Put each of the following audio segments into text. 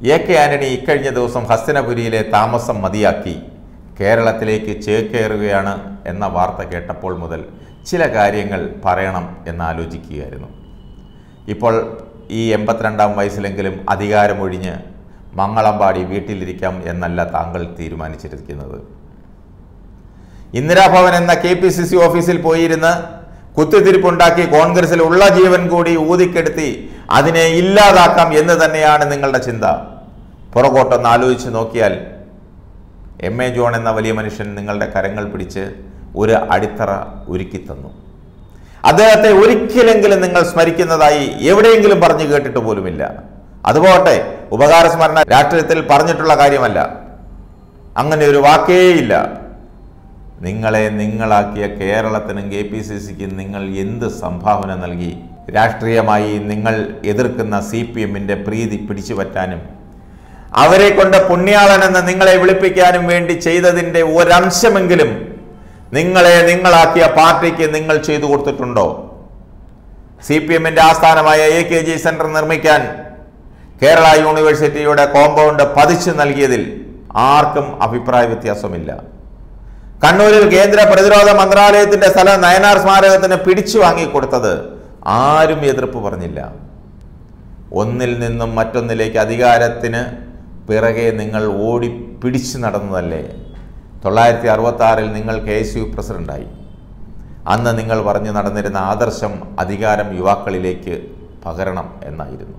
A K Antony ഇക്കഴിഞ്ഞ ദിവസം ഹസ്തനപുരിയിലെ താമസം മതിയാക്കി കേരളത്തിലേക്ക് ചേക്കേറുകയാണ് എന്ന വാർത്ത കേട്ടപ്പോൾ മുതൽ ചില കാര്യങ്ങൾ പറയണം എന്നാലോചിക്കുകയായിരുന്നു ഇപ്പോൾ ഈ എൺപത്തിരണ്ടാം വയസ്സിലെങ്കിലും അധികാരമൊഴിഞ്ഞ് മംഗളംപാടി വീട്ടിലിരിക്കാം എന്നല്ല താങ്കൾ തീരുമാനിച്ചിരിക്കുന്നത് ഇന്ദിരാഭവൻ എന്ന കെ പി സി സി ഓഫീസിൽ പോയിരുന്ന് കുത്തിത്തിരിപ്പുണ്ടാക്കി കോൺഗ്രസിൽ ഉള്ള ജീവൻ കൂടി ഊതിക്കെടുത്തി അതിനെ ഇല്ലാതാക്കാം എന്ന് തന്നെയാണ് നിങ്ങളുടെ ചിന്ത പുറകോട്ടൊന്ന് ആലോചിച്ച് നോക്കിയാൽ എം എ ജോൺ എന്ന വലിയ മനുഷ്യൻ നിങ്ങളുടെ കരങ്ങൾ പിടിച്ച് ഒരു അടിത്തറ ഒരുക്കി തന്നു അദ്ദേഹത്തെ ഒരിക്കലെങ്കിലും നിങ്ങൾ സ്മരിക്കുന്നതായി എവിടെയെങ്കിലും പറഞ്ഞു കേട്ടിട്ട് പോലുമില്ല അതുപോട്ടെ ഉപകാരസ്മരണ രാഷ്ട്രീയത്തിൽ പറഞ്ഞിട്ടുള്ള കാര്യമല്ല അങ്ങനെ ഒരു വാക്കേയില്ല നിങ്ങളെ നിങ്ങളാക്കിയ കേരളത്തിനും കെ പി സി സിക്കും നിങ്ങൾ എന്ത് സംഭാവന നൽകി രാഷ്ട്രീയമായി നിങ്ങൾ എതിർക്കുന്ന സി പി എമ്മിൻ്റെ പ്രീതി പിടിച്ചു പറ്റാനും അവരെ കൊണ്ട് പുണ്യാളനെന്ന് നിങ്ങളെ വിളിപ്പിക്കാനും വേണ്ടി ചെയ്തതിൻ്റെ ഒരംശമെങ്കിലും നിങ്ങളെ നിങ്ങളാക്കിയ പാർട്ടിക്ക് നിങ്ങൾ ചെയ്തു കൊടുത്തിട്ടുണ്ടോ സി പി എമ്മിൻ്റെ ആസ്ഥാനമായ എ കെ ജി സെന്റർ നിർമ്മിക്കാൻ കേരള യൂണിവേഴ്സിറ്റിയുടെ കോമ്പൗണ്ട് പതിച്ചു നൽകിയതിൽ ആർക്കും അഭിപ്രായ വ്യത്യാസമില്ല കണ്ണൂരിൽ കേന്ദ്ര പ്രതിരോധ മന്ത്രാലയത്തിന്റെ സ്ഥലം നയനാർ സ്മാരകത്തിന് പിടിച്ചു വാങ്ങിക്കൊടുത്തത് ആരും എതിർപ്പ് പറഞ്ഞില്ല ഒന്നിൽ നിന്നും മറ്റൊന്നിലേക്ക് അധികാരത്തിന് പിറകെ നിങ്ങൾ ഓടി പിടിച്ചു നടന്നതല്ലേ തൊള്ളായിരത്തി അറുപത്തി ആറിൽ നിങ്ങൾ കെ എസ് യു പ്രസിഡന്റായി അന്ന് നിങ്ങൾ പറഞ്ഞു നടന്നിരുന്ന ആദർശം അധികാരം യുവാക്കളിലേക്ക് പകരണം എന്നായിരുന്നു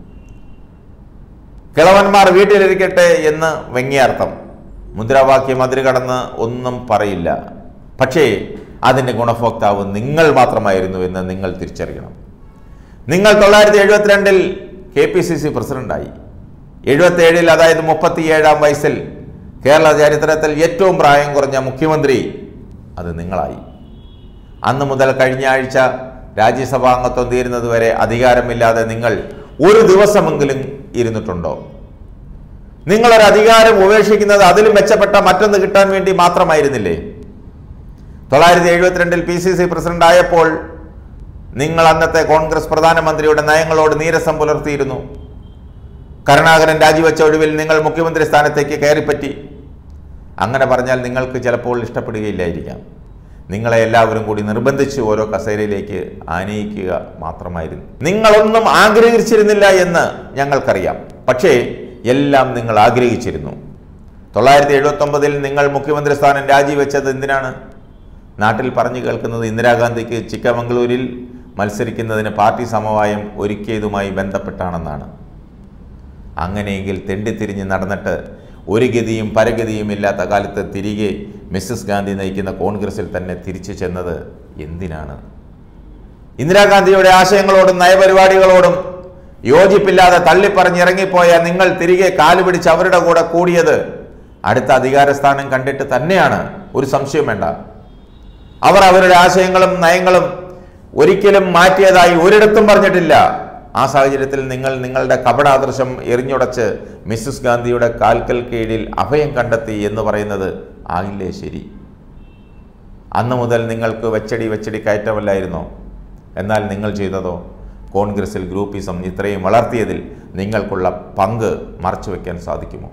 കിളവന്മാർ വീട്ടിലിരിക്കട്ടെ എന്ന് വ്യംഗ്യാർത്ഥം മുദ്രാവാക്യം അതിരുകടന്ന് ഒന്നും പറയില്ല പക്ഷേ അതിൻ്റെ ഗുണഭോക്താവ് നിങ്ങൾ മാത്രമായിരുന്നു എന്ന് നിങ്ങൾ തിരിച്ചറിയണം നിങ്ങൾ തൊള്ളായിരത്തി എഴുപത്തിരണ്ടിൽ കെ പി സി സി പ്രസിഡന്റായി എഴുപത്തേഴിൽ അതായത് മുപ്പത്തിയേഴാം വയസ്സിൽ കേരള ചരിത്രത്തിൽ ഏറ്റവും പ്രായം കുറഞ്ഞ മുഖ്യമന്ത്രി അത് നിങ്ങളായി അന്ന് മുതൽ കഴിഞ്ഞ ആഴ്ച രാജ്യസഭാംഗത്വം തീരുന്നതുവരെ അധികാരമില്ലാതെ നിങ്ങൾ ഒരു ദിവസമെങ്കിലും ഇരുന്നിട്ടുണ്ടോ നിങ്ങളൊരു അധികാരം ഉപേക്ഷിക്കുന്നത് അതിലും മെച്ചപ്പെട്ട മറ്റൊന്ന് കിട്ടാൻ വേണ്ടി മാത്രമായിരുന്നില്ലേ തൊള്ളായിരത്തി എഴുപത്തിരണ്ടിൽ പി സി സി പ്രസിഡന്റ് ആയപ്പോൾ നിങ്ങൾ അന്നത്തെ കോൺഗ്രസ് പ്രധാനമന്ത്രിയുടെ നയങ്ങളോട് നീരസം പുലർത്തിയിരുന്നു കരുണാകരൻ രാജിവെച്ച ഒഴിവിൽ നിങ്ങൾ മുഖ്യമന്ത്രി സ്ഥാനത്തേക്ക് കയറിപ്പറ്റി അങ്ങനെ പറഞ്ഞാൽ നിങ്ങൾക്ക് ചിലപ്പോൾ ഇഷ്ടപ്പെടുകയില്ലായിരിക്കാം നിങ്ങളെ എല്ലാവരും കൂടി നിർബന്ധിച്ച് ഓരോ കസേരയിലേക്ക് ആനയിക്കുക മാത്രമായിരുന്നു നിങ്ങളൊന്നും ആഗ്രഹിച്ചിരുന്നില്ല എന്ന് ഞങ്ങൾക്കറിയാം പക്ഷേ എല്ലാം നിങ്ങൾ ആഗ്രഹിച്ചിരുന്നു തൊള്ളായിരത്തി എഴുപത്തൊമ്പതിൽ നിങ്ങൾ മുഖ്യമന്ത്രി സ്ഥാനം രാജിവെച്ചത് എന്തിനാണ് നാട്ടിൽ പറഞ്ഞു കേൾക്കുന്നത് ഇന്ദിരാഗാന്ധിക്ക് ചിക്കമംഗളൂരിൽ മത്സരിക്കുന്നതിന് പാർട്ടി സമവായം ഒരുക്കിയതുമായി ബന്ധപ്പെട്ടാണെന്നാണ് അങ്ങനെയെങ്കിൽ തെണ്ടിത്തിരിഞ്ഞ് നടന്നിട്ട് ഒരു ഗതിയും പരഗതിയും ഇല്ലാത്ത കാലത്ത് തിരികെ മിസ്സസ് ഗാന്ധി നയിക്കുന്ന കോൺഗ്രസിൽ തന്നെ തിരിച്ചു ചെന്നത് എന്തിനാണ് ഇന്ദിരാഗാന്ധിയുടെ ആശയങ്ങളോടും നയപരിപാടികളോടും യോജിപ്പില്ലാതെ തള്ളിപ്പറഞ്ഞിറങ്ങിപ്പോയ നിങ്ങൾ തിരികെ കാലുപിടിച്ച് അവരുടെ കൂടെ കൂടിയത് അടുത്ത അധികാരസ്ഥാനം കണ്ടിട്ട് തന്നെയാണ് ഒരു സംശയം വേണ്ട അവർ അവരുടെ ആശയങ്ങളും നയങ്ങളും ഒരിക്കലും മാറ്റിയതായി ഒരിടത്തും പറഞ്ഞിട്ടില്ല ആ സാഹചര്യത്തിൽ നിങ്ങൾ നിങ്ങളുടെ കപടാദർശം എറിഞ്ഞുടച്ച് മിസ്സസ് ഗാന്ധിയുടെ കാൽക്കൽ കീഴിൽ അഭയം കണ്ടെത്തി എന്ന് പറയുന്നത് ആയില്ലേ ശരി അന്ന് മുതൽ നിങ്ങൾക്ക് വെച്ചടി വെച്ചടി കയറ്റമല്ലായിരുന്നോ എന്നാൽ നിങ്ങൾ ചെയ്തതോ കോൺഗ്രസിൽ ഗ്രൂപ്പിസം ഇത്രയും വളർത്തിയതിൽ നിങ്ങൾക്കുള്ള പങ്ക് മറച്ചു വയ്ക്കാൻ സാധിക്കുമോ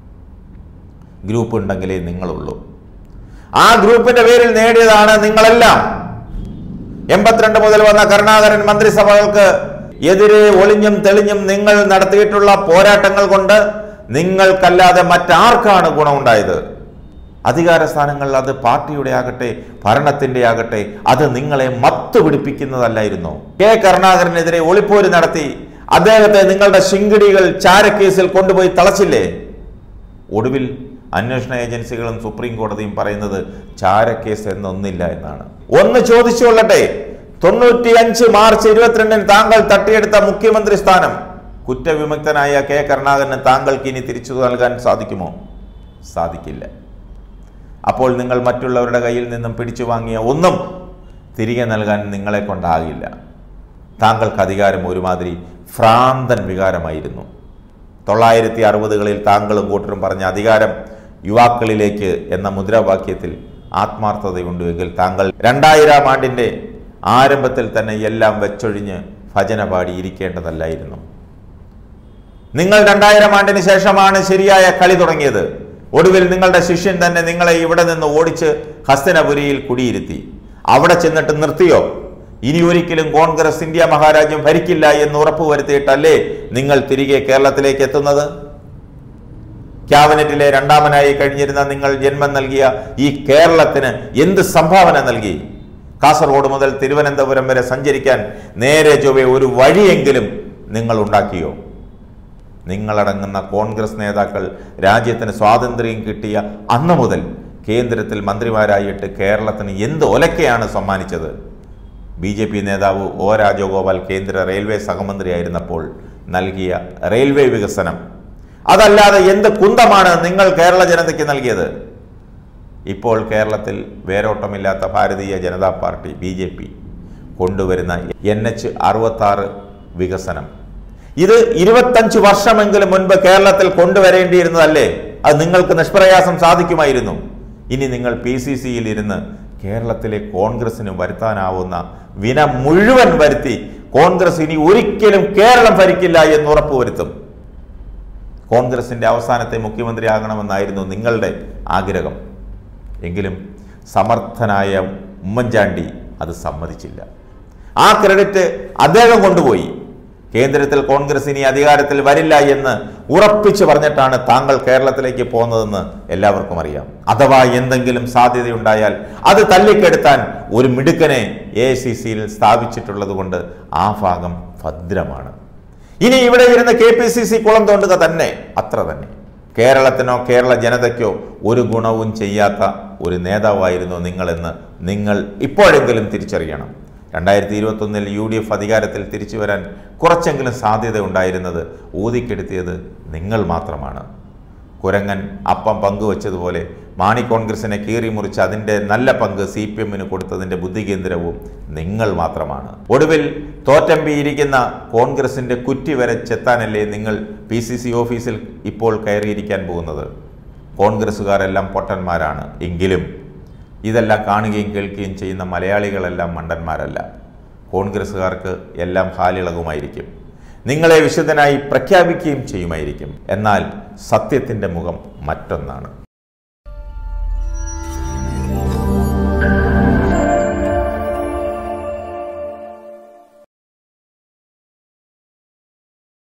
ഗ്രൂപ്പ് ഉണ്ടെങ്കിലേ നിങ്ങളുള്ളൂ ആ ഗ്രൂപ്പിന്റെ പേരിൽ നേടിയതാണ് നിങ്ങളെല്ലാം എൺപത്തിരണ്ട് മുതൽ വന്ന കരുണാകരൻ മന്ത്രിസഭകൾക്ക് എതിരെ ഒളിഞ്ഞും തെളിഞ്ഞും നിങ്ങൾ നടത്തിയിട്ടുള്ള പോരാട്ടങ്ങൾ കൊണ്ട് നിങ്ങൾക്കല്ലാതെ മറ്റാർക്കാണ് ഗുണമുണ്ടായത് അധികാര സ്ഥാനങ്ങൾ അത് പാർട്ടിയുടെ ആകട്ടെ ഭരണത്തിന്റെ ആകട്ടെ അത് നിങ്ങളെ മത്തു പിടിപ്പിക്കുന്നതല്ലായിരുന്നു കെ കരുണാകരനെതിരെ ഒളിപ്പോര് നടത്തി അദ്ദേഹത്തെ നിങ്ങളുടെ ശിങ്കിടികൾ ചാരക്കേസിൽ കൊണ്ടുപോയി തളച്ചില്ലേ ഒടുവിൽ അന്വേഷണ ഏജൻസികളും സുപ്രീം കോടതിയും പറയുന്നത് ചാരക്കേസ് എന്നൊന്നില്ല എന്നാണ് ഒന്ന് ചോദിച്ചു കൊള്ളട്ടെ തൊണ്ണൂറ്റിയഞ്ച് മാർച്ച് ഇരുപത്തിരണ്ടിന് താങ്കൾ തട്ടിയെടുത്ത മുഖ്യമന്ത്രി സ്ഥാനം കുറ്റവിമുക്തനായ കെ കരുണാകരന് താങ്കൾക്ക് ഇനി തിരിച്ചു നൽകാൻ സാധിക്കുമോ സാധിക്കില്ല അപ്പോൾ നിങ്ങൾ മറ്റുള്ളവരുടെ കയ്യിൽ നിന്നും പിടിച്ചു വാങ്ങിയ ഒന്നും തിരികെ നൽകാൻ നിങ്ങളെ കൊണ്ടാകില്ല താങ്കൾക്ക് അധികാരം ഒരുമാതിരി ഭ്രാന്തൻ വികാരമായിരുന്നു തൊള്ളായിരത്തി അറുപതുകളിൽ താങ്കളും കൂട്ടരും പറഞ്ഞ അധികാരം യുവാക്കളിലേക്ക് എന്ന മുദ്രാവാക്യത്തിൽ ആത്മാർത്ഥതയുണ്ട് എങ്കിൽ താങ്കൾ രണ്ടായിരം ആണ്ടിൻ്റെ ആരംഭത്തിൽ തന്നെ എല്ലാം വെച്ചൊഴിഞ്ഞ് ഭജന പാടി ഇരിക്കേണ്ടതല്ലായിരുന്നു നിങ്ങൾ രണ്ടായിരം ആണ്ടിന് ശേഷമാണ് ശരിയായ കളി തുടങ്ങിയത് ഒടുവിൽ നിങ്ങളുടെ ശിഷ്യൻ തന്നെ നിങ്ങളെ ഇവിടെ നിന്ന് ഓടിച്ച് ഹസ്തനപുരിയിൽ കുടിയിരുത്തി അവിടെ ചെന്നിട്ട് നിർത്തിയോ ഇനി ഒരിക്കലും കോൺഗ്രസ് ഇന്ത്യ മഹാരാജ്യം ഭരിക്കില്ല എന്ന് ഉറപ്പുവരുത്തിയിട്ടല്ലേ നിങ്ങൾ തിരികെ കേരളത്തിലേക്ക് എത്തുന്നത് ക്യാബിനറ്റിലെ രണ്ടാമനായി കഴിഞ്ഞിരുന്ന നിങ്ങൾ ജന്മം നൽകിയ ഈ കേരളത്തിന് എന്ത് സംഭാവന നൽകി കാസർഗോഡ് മുതൽ തിരുവനന്തപുരം വരെ സഞ്ചരിക്കാൻ നേരെ ചൊവ്വെ ഒരു വഴിയെങ്കിലും നിങ്ങൾ ഉണ്ടാക്കിയോ നിങ്ങളടങ്ങുന്ന കോൺഗ്രസ് നേതാക്കൾ രാജ്യത്തിന് സ്വാതന്ത്ര്യം കിട്ടിയ അന്ന് മുതൽ കേന്ദ്രത്തിൽ മന്ത്രിമാരായിട്ട് കേരളത്തിന് എന്ത് ഒലക്കയാണ് സമ്മാനിച്ചത് ബി ജെ പി നേതാവ് ഒ രാജഗോപാൽ കേന്ദ്ര റെയിൽവേ സഹമന്ത്രിയായിരുന്നപ്പോൾ നൽകിയ റെയിൽവേ വികസനം അതല്ലാതെ എന്ത് കുന്തമാണ് നിങ്ങൾ കേരള ജനതയ്ക്ക് നൽകിയത് ഇപ്പോൾ കേരളത്തിൽ വേരോട്ടമില്ലാത്ത Bharatiya Janata party B J P കൊണ്ടുവരുന്ന എൻ എച്ച് അറുപത്താറ് വികസനം ഇത് ഇരുപത്തഞ്ച് വർഷമെങ്കിലും മുൻപ് കേരളത്തിൽ കൊണ്ടുവരേണ്ടിയിരുന്നതല്ലേ അത് നിങ്ങൾക്ക് നിഷ്പ്രയാസം സാധിക്കുമായിരുന്നു ഇനി നിങ്ങൾ പി സി സിയിൽ ഇരുന്ന് കേരളത്തിലെ കോൺഗ്രസിന് വരുത്താനാവുന്ന വിന മുഴുവൻ വരുത്തി കോൺഗ്രസ് ഇനി ഒരിക്കലും കേരളം ഭരിക്കില്ല എന്ന് ഉറപ്പുവരുത്തും കോൺഗ്രസിന്റെ അവസാനത്തെ മുഖ്യമന്ത്രിയാകണമെന്നായിരുന്നു നിങ്ങളുടെ ആഗ്രഹം എങ്കിലും സമർത്ഥനായ ഉമ്മൻചാണ്ടി അത് സമ്മതിച്ചില്ല ആ ക്രെഡിറ്റ് അദ്ദേഹം കൊണ്ടുപോയി കേന്ദ്രത്തിൽ കോൺഗ്രസ് ഇനി അധികാരത്തിൽ വരില്ല എന്ന് ഉറപ്പിച്ചു പറഞ്ഞിട്ടാണ് താങ്കൾ കേരളത്തിലേക്ക് പോകുന്നതെന്ന് എല്ലാവർക്കും അറിയാം അഥവാ എന്തെങ്കിലും സാധ്യതയുണ്ടായാൽ അത് തല്ലിക്കെടുത്താൻ ഒരു മിടുക്കനെ എ സി സിയിൽ സ്ഥാപിച്ചിട്ടുള്ളത് കൊണ്ട് ആ ഭാഗം ഭദ്രമാണ് ഇനി ഇവിടെ ഇരുന്ന് കെ പി സി സി കുളം തോണ്ടുക തന്നെ അത്ര തന്നെ കേരളത്തിനോ കേരള ജനതയ്ക്കോ ഒരു ഗുണവും ചെയ്യാത്ത ഒരു നേതാവായിരുന്നു നിങ്ങളെന്ന് നിങ്ങൾ ഇപ്പോഴെങ്കിലും തിരിച്ചറിയണം രണ്ടായിരത്തി ഇരുപത്തൊന്നിൽ യു ഡി എഫ് അധികാരത്തിൽ തിരിച്ചു വരാൻ കുറച്ചെങ്കിലും സാധ്യത ഉണ്ടായിരുന്നത് ഊതിക്കെടുത്തിയത് നിങ്ങൾ മാത്രമാണ് കുരങ്ങൻ അപ്പം പങ്കുവച്ചതുപോലെ മാണി കോൺഗ്രസിനെ കീറി മുറിച്ച് അതിൻ്റെ നല്ല പങ്ക് സി പി എമ്മിന് കൊടുത്തതിൻ്റെ ബുദ്ധികേന്ദ്രവും നിങ്ങൾ മാത്രമാണ് ഒടുവിൽ തോറ്റമ്പിയിരിക്കുന്ന കോൺഗ്രസിൻ്റെ കുറ്റി വരെ ചെത്താനല്ലേ നിങ്ങൾ പി സി സി ഓഫീസിൽ ഇപ്പോൾ കയറിയിരിക്കാൻ പോകുന്നത് കോൺഗ്രസ്സുകാരെല്ലാം പൊട്ടന്മാരാണ് എങ്കിലും ഇതെല്ലാം കാണുകയും കേൾക്കുകയും ചെയ്യുന്ന മലയാളികളെല്ലാം മണ്ടന്മാരല്ല കോൺഗ്രസ്സുകാർക്ക് എല്ലാം ഹാലിളകുമായിരിക്കും നിങ്ങളെ വിശുദ്ധനായി പ്രഖ്യാപിക്കുകയും ചെയ്യുമായിരിക്കും എന്നാൽ സത്യത്തിൻ്റെ മുഖം മറ്റൊന്നാണ്